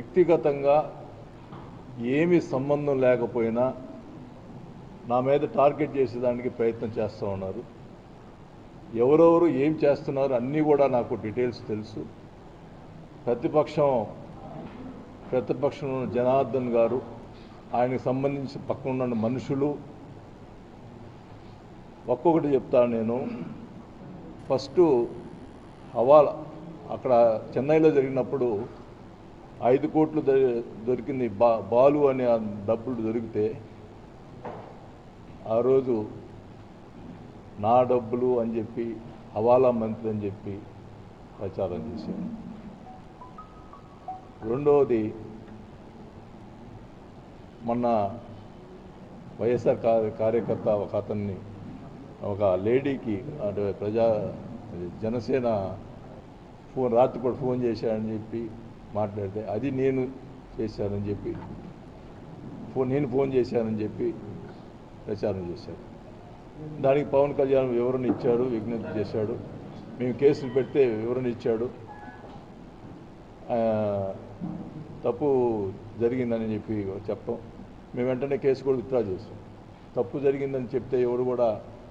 వ్యక్తిగతంగా ఏమీ సంబంధం లేకపోయినా నా మీద టార్గెట్ చేసేదానికి ప్రయత్నం చేస్తూ ఉన్నారు ఎవరెవరు ఏం చేస్తున్నారు అన్నీ కూడా నాకు డీటెయిల్స్ తెలుసు ప్రతిపక్షం ప్రతిపక్షం జనార్దన్ గారు ఆయనకు సంబంధించి పక్కన ఉన్న మనుషులు ఒక్కొక్కటి చెప్తాను నేను ఫస్ట్ హవాలా అక్కడ చెన్నైలో జరిగినప్పుడు ఐదు కోట్లు దొరి- దొరికింది బా బాలు అనే ఆ డబ్బులు దొరికితే ఆ రోజు నా డబ్బులు అని చెప్పి హవాలా మంత్రి అని చెప్పి ప్రచారం చేశాను రెండవది మొన్న వైఎస్ఆర్ కార్య- కార్యకర్త ఒక అతన్ని ఒక లేడీకి అంటే ప్రజా అది జనసేన ఫోన్ రాత్రిపూట ఫోన్ చేశాడని చెప్పి మాట్లాడితే అది నేను చేశానని చెప్పి ఫోన్ నేను ఫోన్ చేశానని చెప్పి ప్రచారం చేశారు దానికి పవన్ కళ్యాణ్ వివరణ ఇచ్చాడు విజ్ఞప్తి చేశాడు మేము కేసులు పెడితే వివరణ ఇచ్చాడు ఆ, తప్పు జరిగిందని చెప్పి చెప్పాం మేము వెంటనే కేసు కూడా విత్డ్రా చేసాం తప్పు జరిగిందని చెప్తే ఎవరు కూడా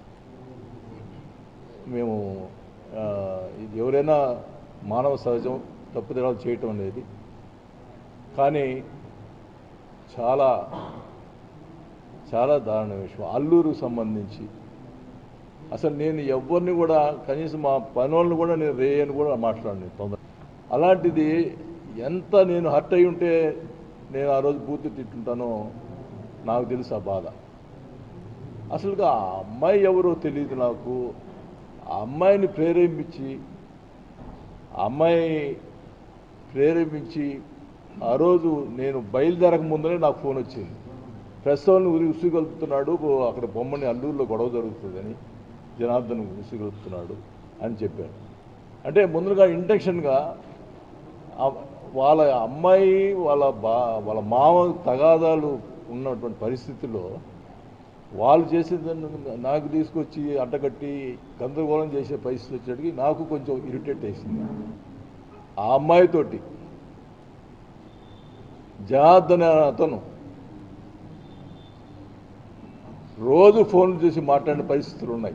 మేము ఆ, ఇది ఎవరైనా మానవ సహజం తప్పుదడాలు చేయటం అనేది కానీ చాలా చాలా దారుణ విషయం అల్లూరు సంబంధించి అసలు నేను ఎవరిని కూడా కనీసం మా పనులను కూడా నేను రే అని కూడా మాట్లాడను తొందర అలాంటిది ఎంత నేను హర్ట్ అయి ఉంటే నేను ఆ రోజు బూతు తిట్టుంటానో నాకు తెలుసు ఆ బాధ అసలుగా ఆ అమ్మాయి ఎవరో తెలియదు నాకు ఆ అమ్మాయిని ప్రేరేపించి ఆ అమ్మాయి ప్రేరేపించి ఆ రోజు నేను బయలుదేరక ముందరే నాకు ఫోన్ వచ్చింది ప్రస్తుతం ఉసుగలుపుతున్నాడు అక్కడ బొమ్మని అల్లూరులో గొడవ జరుగుతుందని జనార్దన్ ఉసుగలుపుతున్నాడు అని చెప్పారు అంటే ముందుగా ఇంటెన్షన్గా ఆ- వాళ్ళ అమ్మాయి వాళ్ళ బా వాళ్ళ మామ తగాదాలు ఉన్నటువంటి పరిస్థితుల్లో వాళ్ళు చేసేదాన్ని నాకు తీసుకొచ్చి అడ్డకట్టి గందరగోళం చేసే పరిస్థితి వచ్చేటికి నాకు కొంచెం ఇరిటేట్ వేసింది ఆ అమ్మాయితోటి జనార్దన్ అనే అతను రోజు ఫోన్ చేసి మాట్లాడిన పరిస్థితులు ఉన్నాయి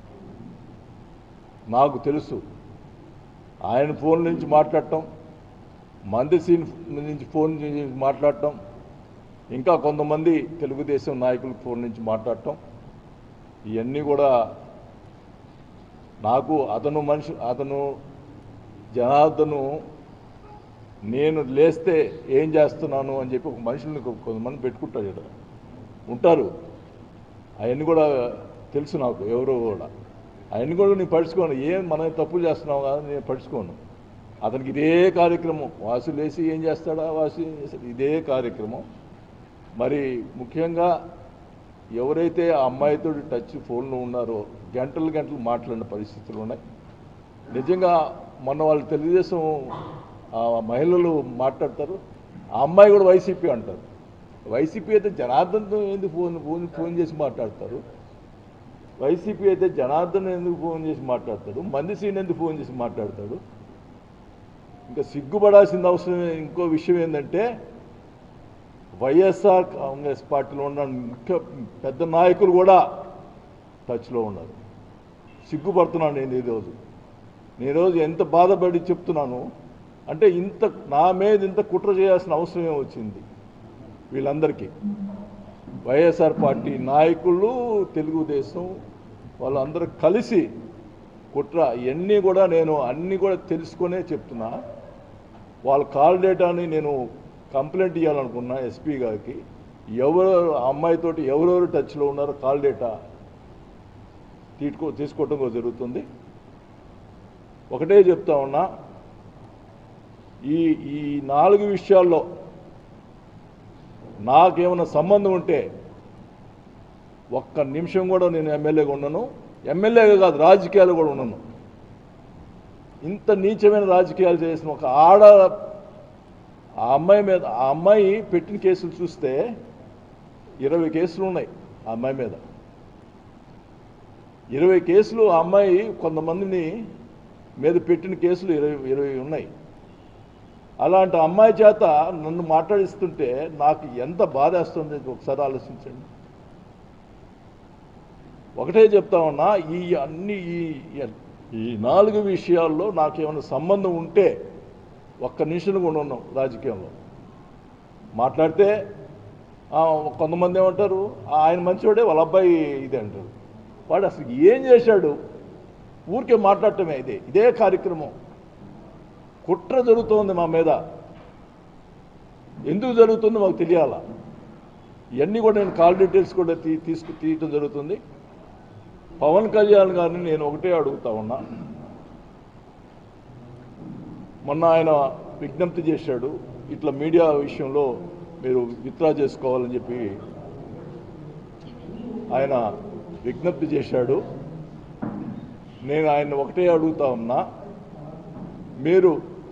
నాకు తెలుసు ఆయన ఫోన్ నుంచి మాట్లాడటం మంది సీన్ నుంచి ఫోన్ నుంచి మాట్లాడటం ఇంకా కొంతమంది తెలుగుదేశం నాయకుల ఫోన్ నుంచి మాట్లాడటం ఇవన్నీ కూడా నాకు అతను మనిషి అతను జనార్దను నేను లేస్తే ఏం చేస్తున్నాను అని చెప్పి ఒక మనుషుల్ని కొ- కొంతమంది పెట్టుకుంటారు ఇక్కడ ఉంటారు అవన్నీ కూడా తెలుసు నాకు ఎవరో కూడా అవన్నీ కూడా నేను పడుచుకోను ఏం మనం తప్పులు చేస్తున్నావు కదా నేను పడుచుకోను అతనికి ఇదే కార్యక్రమం వాసు లేసి ఏం చేస్తాడా వాసు ఏం చేస్తాడు ఇదే కార్యక్రమం మరి ముఖ్యంగా ఎవరైతే ఆ అమ్మాయితో టచ్ ఫోన్లో ఉన్నారో గంటలు గంటలు మాట్లాడిన పరిస్థితులు ఉన్నాయి నిజంగా మొన్న వాళ్ళు తెలుగుదేశం ఆ మహిళలు మాట్లాడతారు ఆ అమ్మాయి కూడా వైసీపీ అంటారు వైసీపీ అయితే జనార్దన్తో ఎందుకు ఫోన్ ఫోన్ ఫోన్ చేసి మాట్లాడతారు వైసీపీ అయితే జనార్దన్ ఎందుకు ఫోన్ చేసి మాట్లాడతాడు మందిసీని ఎందుకు ఫోన్ చేసి మాట్లాడతాడు ఇంకా సిగ్గుపడాల్సిన అవసరం ఇంకో విషయం ఏంటంటే వైఎస్ఆర్ కాంగ్రెస్ పార్టీలో ఉన్న ముఖ్య పెద్ద నాయకులు కూడా టచ్లో ఉన్నారు సిగ్గుపడుతున్నాను నేను ఈరోజు నేను ఈరోజు ఎంత బాధపడి చెప్తున్నాను అంటే ఇంత నా మీద ఇంత కుట్ర చేయాల్సిన అవసరం వచ్చింది వీళ్ళందరికీ వైఎస్ఆర్ పార్టీ నాయకులు తెలుగుదేశం వాళ్ళందరూ కలిసి కుట్ర ఇవన్నీ కూడా నేను అన్నీ కూడా తెలుసుకునే చెప్తున్నా వాళ్ళ కాల్ డేటాని నేను కంప్లైంట్ ఇవ్వాలనుకున్నా ఎస్పీ గారికి ఎవరు ఆ అమ్మాయితోటి ఎవరెవరు టచ్లో ఉన్నారో కాల్ డేటా తీసుకో తీసుకోవటం కూడా జరుగుతుంది ఒకటే చెప్తా ఉన్నా ఈ ఈ నాలుగు విషయాల్లో నాకేమైనా సంబంధం ఉంటే ఒక్క నిమిషం కూడా నేను ఎమ్మెల్యేగా ఉన్నాను ఎమ్మెల్యేగా కాదు రాజకీయాలు కూడా ఉన్నాను ఇంత నీచమైన రాజకీయాలు చేసిన ఒక ఆడ ఆ అమ్మాయి మీద ఆ అమ్మాయి పెట్టిన కేసులు చూస్తే ఇరవై కేసులు ఉన్నాయి ఆ అమ్మాయి మీద ఇరవై కేసులు ఆ అమ్మాయి కొంతమందిని మీద పెట్టిన కేసులు ఇరవై ఇరవై ఉన్నాయి అలాంటి అమ్మాయి చేత నన్ను మాట్లాడిస్తుంటే నాకు ఎంత బాధేస్తుంది ఒకసారి ఆలోచించండి ఒకటే చెప్తా ఉన్నా ఈ అన్ని ఈ ఈ నాలుగు విషయాల్లో నాకేమైనా సంబంధం ఉంటే ఒక్క నిమిషం కూడా ఉన్నాం రాజకీయంలో మాట్లాడితే ఆ, కొంతమంది ఏమంటారు "ఆ, ఆయన మంచివాడే వాళ్ళ అబ్బాయి ఇది అంటారు వాడు అసలు ఏం చేశాడు ఊరికే మాట్లాడటమే ఇదే ఇదే కార్యక్రమం కుట్ర జరుగుతోంది మా మీద ఎందుకు జరుగుతుందో మాకు తెలియాలా ఇవన్నీ కూడా నేను కాల్ డీటెయిల్స్ కూడా తీ తీసుకు తీయటం జరుగుతుంది పవన్ కళ్యాణ్ గారిని నేను ఒకటే అడుగుతా ఉన్నా మొన్న ఆయన విజ్ఞప్తి చేశాడు ఇట్లా మీడియా విషయంలో మీరు విత్డ్రా చేసుకోవాలని చెప్పి ఆయన విజ్ఞప్తి చేశాడు నేను ఆయన ఒకటే అడుగుతా ఉన్నా మీరు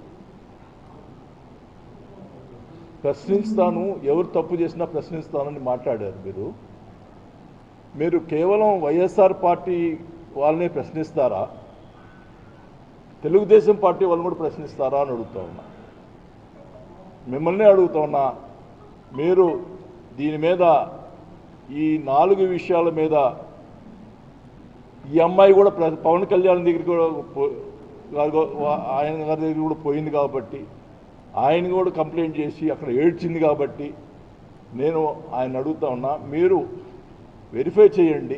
ప్రశ్నిస్తాను ఎవరు తప్పు చేసినా ప్రశ్నిస్తానని మాట్లాడారు మీరు మీరు కేవలం వైఎస్ఆర్ పార్టీ వాళ్ళనే ప్రశ్నిస్తారా తెలుగుదేశం పార్టీ వాళ్ళని కూడా ప్రశ్నిస్తారా అని అడుగుతా ఉన్నా మిమ్మల్ని అడుగుతా ఉన్నా మీరు దీని మీద ఈ నాలుగు విషయాల మీద ఈ అమ్మాయి కూడా ప్ర- పవన్ కళ్యాణ్ దగ్గరికి కూడా పో- గారు- వా- ఆయన గారి దగ్గర కూడా పోయింది కాబట్టి ఆయన కూడా కంప్లైంట్ చేసి అక్కడ ఏడ్చింది కాబట్టి నేను ఆయన అడుగుతా ఉన్నా మీరు వెరిఫై చేయండి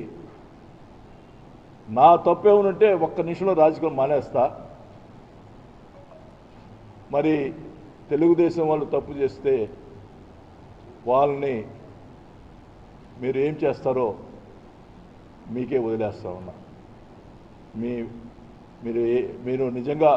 నా తప్పు ఏమనంటే ఒక్క నిమిషంలో రాజకీయం మానేస్తా మరి తెలుగుదేశం వాళ్ళు తప్పు చేస్తే వాళ్ళని మీరు ఏం చేస్తారో మీకే వదిలేస్తా ఉన్నా మీ మీరు ఏ- మీరు నిజంగా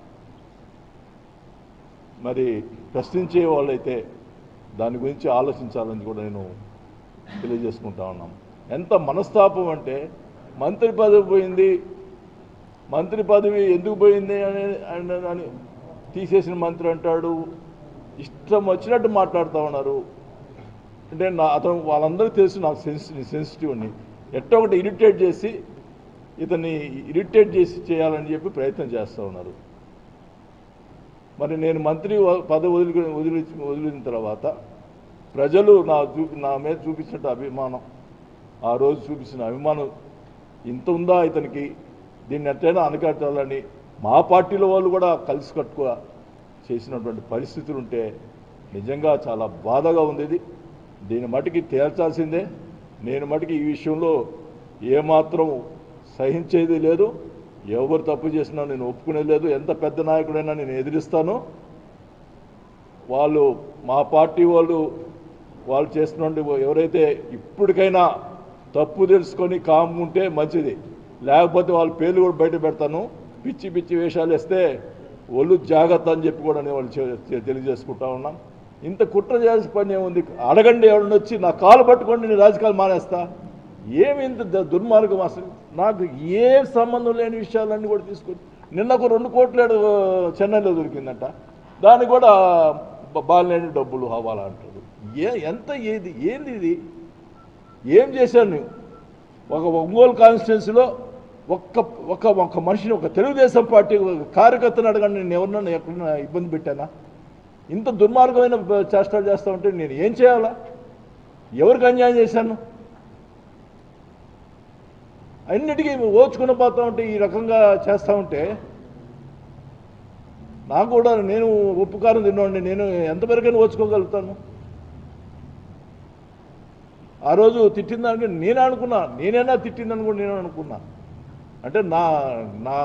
మరి ప్రశ్నించే వాళ్ళైతే దాని గురించి ఆలోచించాలని కూడా నేను తెలియజేసుకుంటా ఉన్నాం ఎంత మనస్తాపం అంటే మంత్రి పదవి పోయింది మంత్రి పదవి ఎందుకు పోయింది అని అని- అని తీసేసిన మంత్రి అంటాడు ఇష్టం వచ్చినట్టు మాట్లాడుతూ ఉన్నారు అంటే నా అతను వాళ్ళందరికీ తెలుసు నాకు సెన్సి సెన్సిటివ్ని ఎట్ట ఒకటి ఇరిటేట్ చేసి ఇతన్ని ఇరిటేట్ చేసి చేయాలని చెప్పి ప్రయత్నం చేస్తూ ఉన్నారు మరి నేను మంత్రి వ- పదవి వదిలి వదిలి వదిలిన తర్వాత ప్రజలు నా చూపి నా మీద చూపించిన అభిమానం ఆ రోజు చూపించిన అభిమానం ఇంత ఉందా ఇతనికి దీన్ని ఎట్టైనా అనకట్టాలని మా పార్టీలో వాళ్ళు కూడా కలిసి కట్టుకో చేసినటువంటి పరిస్థితులు ఉంటే నిజంగా చాలా బాధగా ఉంది ఇది దీని మటుకి తేల్చాల్సిందే నేను మటుకి ఈ విషయంలో ఏమాత్రం సహించేది లేదు ఎవరు తప్పు చేసినా నేను ఒప్పుకునేది లేదు ఎంత పెద్ద నాయకుడైనా నేను ఎదిరిస్తాను వాళ్ళు మా పార్టీ వాళ్ళు వాళ్ళు చేస్తున్న ఎవరైతే ఇప్పటికైనా తప్పు తెలుసుకొని కామ్ ఉంటే మంచిది లేకపోతే వాళ్ళ పేర్లు కూడా బయట పెడతాను పిచ్చి పిచ్చి వేషాలు వేస్తే ఒళ్ళు జాగ్రత్త అని చెప్పి కూడా నేను వాళ్ళు చె- తెలియజేసుకుంటా ఉన్నాం ఇంత కుట్ర చేయాల్సిన పని ఏముంది అడగండి ఎవరిని వచ్చి నా కాలు పట్టుకోండి నేను రాజకీయాలు మానేస్తా ఏమి ఇంత ద- దుర్మార్గం అసలు నాకు ఏ సంబంధం లేని విషయాలన్నీ కూడా తీసుకొని నిన్న ఒక రెండు కోట్లేడు చెన్నైలో దొరికిందంట దానికి కూడా బ- బాలేని డబ్బులు హవాలా అంటాడు ఏ ఎంత ఏది ఏంది ఇది ఏం చేశాను నువ్వు ఒక ఒంగోలు కాన్స్టిట్యున్సీలో ఒక్క ఒక ఒక మనిషిని ఒక తెలుగుదేశం పార్టీ ఒక కార్యకర్తను అడగండి నేను ఎవరినన్నా ఎక్కడన్నా ఇబ్బంది పెట్టానా ఇంత దుర్మార్గమైన బ- చేష్టాలు చేస్తా ఉంటే నేను ఏం చేయాలా ఎవరికి అన్యాయం చేశాను అన్నిటికీ ఓచుకుని పోతా ఉంటే ఈ రకంగా చేస్తూ ఉంటే నాకు కూడా నేను ఉపకారం తిన్నోండి నేను ఎంతవరకైనా ఓచుకోగలుగుతాను ఆ రోజు తిట్టిందానికి నేను అనుకున్నా నేనైనా తిట్టిందని కూడా నేను అనుకున్నా అంటే నా నా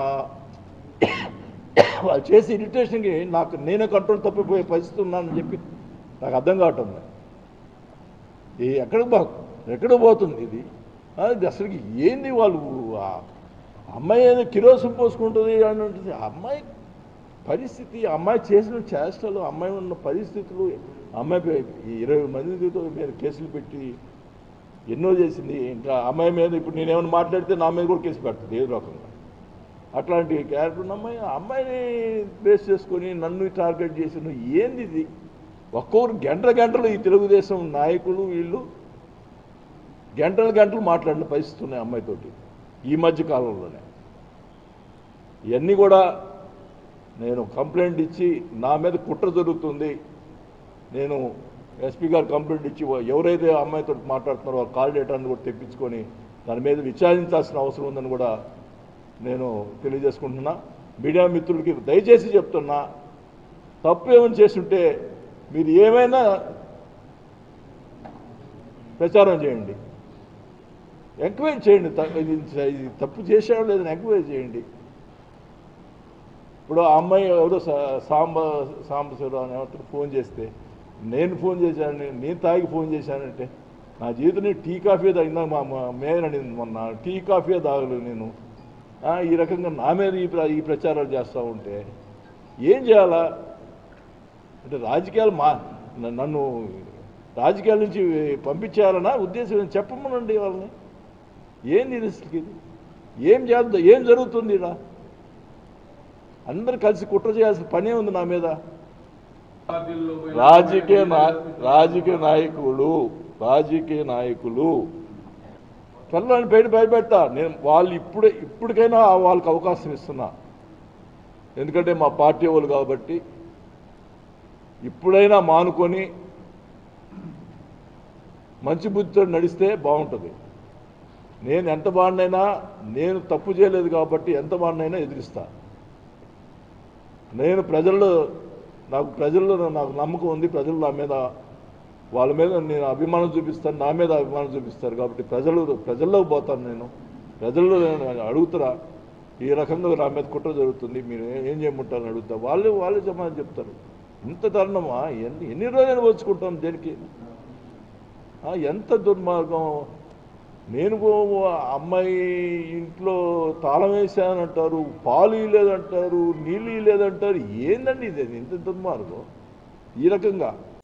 వాళ్ళు చేసే ఇరిటేషన్కి నాకు నేనే కంట్రోల్ తప్పిపోయే పరిస్థితి ఉన్నానని చెప్పి నాకు అర్థం కావటం లేదు. ఈ ఎక్కడికి పో ఎక్కడికి పోతుంది ఇది ఆ, ఇది అసలుకి ఏంది వాళ్ళు ఆ అమ్మాయి ఏదో కిరోసం పోసుకుంటుంది అని ఉంటుంది ఆ అమ్మాయి పరిస్థితి ఆ అమ్మాయి చేసిన చేష్టలు అమ్మాయి ఉన్న పరిస్థితులు అమ్మాయి పై- ఈ ఇరవై మందితో మీద కేసులు పెట్టి ఎన్నో చేసింది ఇంకా అమ్మాయి మీద ఇప్పుడు నేనేమైనా మాట్లాడితే నా మీద కూడా కేసు పెడుతుంది ఏదో రకంగా అట్లాంటి క్యారెక్టర్ ఉన్న అమ్మాయి ఆ అమ్మాయిని బేస్ చేసుకొని నన్ను టార్గెట్ చేసి నువ్వు ఏంది ఇది ఒక్కొక్కరు గంటల గంటలు ఈ తెలుగుదేశం నాయకులు వీళ్ళు గంటలు గంటలు మాట్లాడిన పరిస్థితి ఉన్నాయి అమ్మాయితోటి ఈ మధ్య కాలంలోనే ఇవన్నీ కూడా నేను కంప్లైంట్ ఇచ్చి నా మీద కుట్ర జరుగుతుంది నేను ఎస్పీ గారు కంప్లైంట్ ఇచ్చి ఎవరైతే ఆ అమ్మాయితో మాట్లాడుతున్నారో వాళ్ళ కాల్ డేటాను కూడా తెప్పించుకొని దాని మీద విచారించాల్సిన అవసరం ఉందని కూడా నేను తెలియజేసుకుంటున్నా మీడియా మిత్రులకి దయచేసి చెప్తున్నా తప్పు ఏమైనా చేస్తుంటే మీరు ఏమైనా ప్రచారం చేయండి ఎంక్వైరీ చేయండి త- ఇది ఇది తప్పు చేసాడో లేదని ఎంక్వైరీ చేయండి ఇప్పుడు ఆ అమ్మాయి ఎవరో సా- సాంబ సాంబశివరావు అని ఎవరితో ఫోన్ చేస్తే నేను ఫోన్ చేశాను నేను తాగి ఫోన్ చేశానంటే నా జీవితంలో టీ కాఫీ తాగిందా మా మా మేయర్ అనింది మొన్న టీ కాఫీ తాగలేదు నేను ఆ, ఈ రకంగా నా మీద ఈ ప్ర- ఈ ప్రచారాలు చేస్తూ ఉంటే ఏం చేయాలా అంటే రాజకీయాలు మా న- నన్ను రాజకీయాల నుంచి పంపించేయాలన్నా ఉద్దేశం ఏంటి? చెప్పమనండి వాళ్ళని ఏంది ఇది అసలుకి ఇది ఏం చేద్దాం ఏం జరుగుతుంది ఇలా అందరు కలిసి కుట్ర చేయాల్సిన పనే ఉంది నా మీద పార్టీల్లో పోయిన రాజకీయ నా రాజకీయ నాయకులు రాజకీయ నాయకులు పిల్లల్ని బయట భయపెడతా నేను వాళ్ళు ఇప్పుడే ఇప్పటికైనా వాళ్ళకి అవకాశం ఇస్తున్నా ఎందుకంటే మా పార్టీ వాళ్ళు కాబట్టి ఇప్పుడైనా మానుకొని మంచి బుద్ధితో నడిస్తే బాగుంటుంది నేను ఎంత బాడినైనా నేను తప్పు చేయలేదు కాబట్టి ఎంత బాడినైనా ఎదిరిస్తా నేను ప్రజల్లో నాకు ప్రజల్లో నాకు నమ్మకం ఉంది ప్రజలు నా మీద వాళ్ళ మీద నేను అభిమానం చూపిస్తాను నా మీద అభిమానం చూపిస్తారు కాబట్టి ప్రజలు ప్రజల్లోకి పోతాను నేను ప్రజల్లో నేను అడుగుతారా ఈ రకంగా నా మీద కుట్ర జరుగుతుంది మీరు ఏ- ఏం చేయమంటారని అడుగుతా వాళ్ళు వాళ్ళే సమాధానం చెప్తారు ఇంత దారుణమా ఎన్ని ఎన్ని రోజులు వచ్చుకుంటాం దేనికి ఆ, ఎంత దుర్మార్గం నేను గో- అమ్మాయి ఇంట్లో తాళం వేసానంటారు పాలు ఇవ్వలేదంటారు నీళ్ళు ఇవ్వలేదంటారు ఏందండి ఇది ఇంత దుర్మార్గం ఈ రకంగా